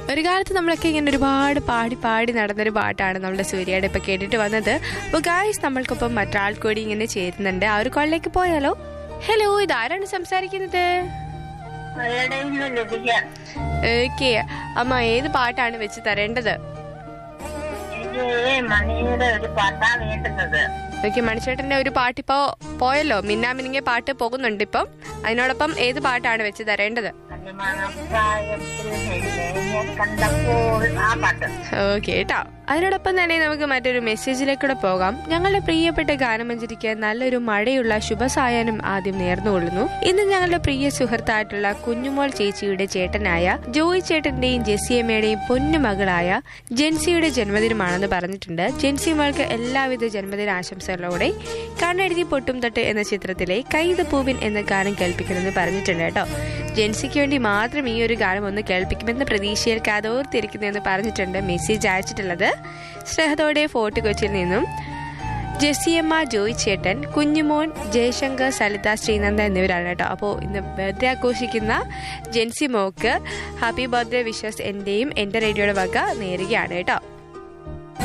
ഒരു കാലത്ത് നമ്മളൊക്കെ ഇങ്ങനെ ഒരുപാട് പാടി പാടി നടന്നൊരു പാട്ടാണ് നമ്മുടെ സൂര്യയുടെ ഇപ്പൊ കേട്ടിട്ട് വന്നത് അപ്പോൾ ഗായ്സ് നമ്മൾക്കൊപ്പം മറ്റൊരാൾ കൂടി ഇങ്ങനെ ചേരുന്നുണ്ട് ആ ഒരു കോളിലേക്ക് പോയാലോ ഹലോ ഇതാരാണ് സംസാരിക്കുന്നത് അവരുടെ ഇന്ന് ലഭിക്ക ഓക്കെ അമ്മ ഏത് പാട്ടാണ് വെച്ച് തരേണ്ടത് എനിക്ക് മണിയുടെ ഒരു പാട്ടാ വേണ്ടുന്നത് ഓക്കെ മണിച്ചേട്ടന്റെ ഒരു പാട്ടിപ്പോ പോയല്ലോ മിന്നാമിനിങ്ങെ പാട്ട് പോകുന്നുണ്ട് ഇപ്പം അതിനോടൊപ്പം ഏത് പാട്ടാണ് വെച്ച് തരേണ്ടത് അഭിമാനപ്രായത്തിൽ എന്നെ കണ്ടപ്പോൾ ആ പാട്ട് ഓക്കെ കേട്ടോ അതിനോടൊപ്പം തന്നെ നമുക്ക് മറ്റൊരു മെസ്സേജിലേക്കൂടെ പോകാം ഞങ്ങളുടെ പ്രിയപ്പെട്ട ഗാനമഞ്ജരിക്ക് നല്ലൊരു മഴയുള്ള ശുഭസായാഹ്നം ആദ്യം നേർന്നുകൊള്ളുന്നു ഇന്ന് ഞങ്ങളുടെ പ്രിയ സുഹൃത്തായിട്ടുള്ള കുഞ്ഞുമോൾ ചേച്ചിയുടെ ചേട്ടനായ ജോയി ചേട്ടന്റെയും ജെസ്സിയമ്മയുടെയും പൊന്നുമകളായ ജെൻസിയുടെ ജന്മദിനമാണെന്ന് പറഞ്ഞിട്ടുണ്ട് ജെൻസി മോൾക്ക് എല്ലാവിധ ജന്മദിന ആശംസകളോടെ കണ്ണെഴുതി പൊട്ടും തട്ട് എന്ന ചിത്രത്തിലെ കൈത പൂവിൻ എന്ന ഗാനം കേൾപ്പിക്കണമെന്ന് പറഞ്ഞിട്ടുണ്ട് കേട്ടോ ജെൻസിക്ക് വേണ്ടി മാത്രം ഈ ഒരു ഗാനം ഒന്ന് കേൾപ്പിക്കുമെന്ന പ്രതീക്ഷയിൽ കാതോർത്തിരിക്കുന്നതെന്ന് പറഞ്ഞിട്ടുണ്ട് മെസ്സേജ് അയച്ചിട്ടുള്ളത് സ്നേഹത്തോടെ ഫോർട്ട് കൊച്ചിയിൽ നിന്നും ജെസിയമ്മ ജോയ് ചേട്ടൻ കുഞ്ഞുമോൻ ജയശങ്കർ സലിത ശ്രീനന്ദ എന്നിവരാണ് കേട്ടോ അപ്പോൾ ഇന്ന് ബർത്ത്ഡേ ആഘോഷിക്കുന്ന ജെൻസി മോക്ക് ഹാപ്പി ബർത്ത്ഡേ വിഷസ് എൻ്റെയും എൻ്റെ റേഡിയോയുടെ വക നേരുകയാണ് കേട്ടോ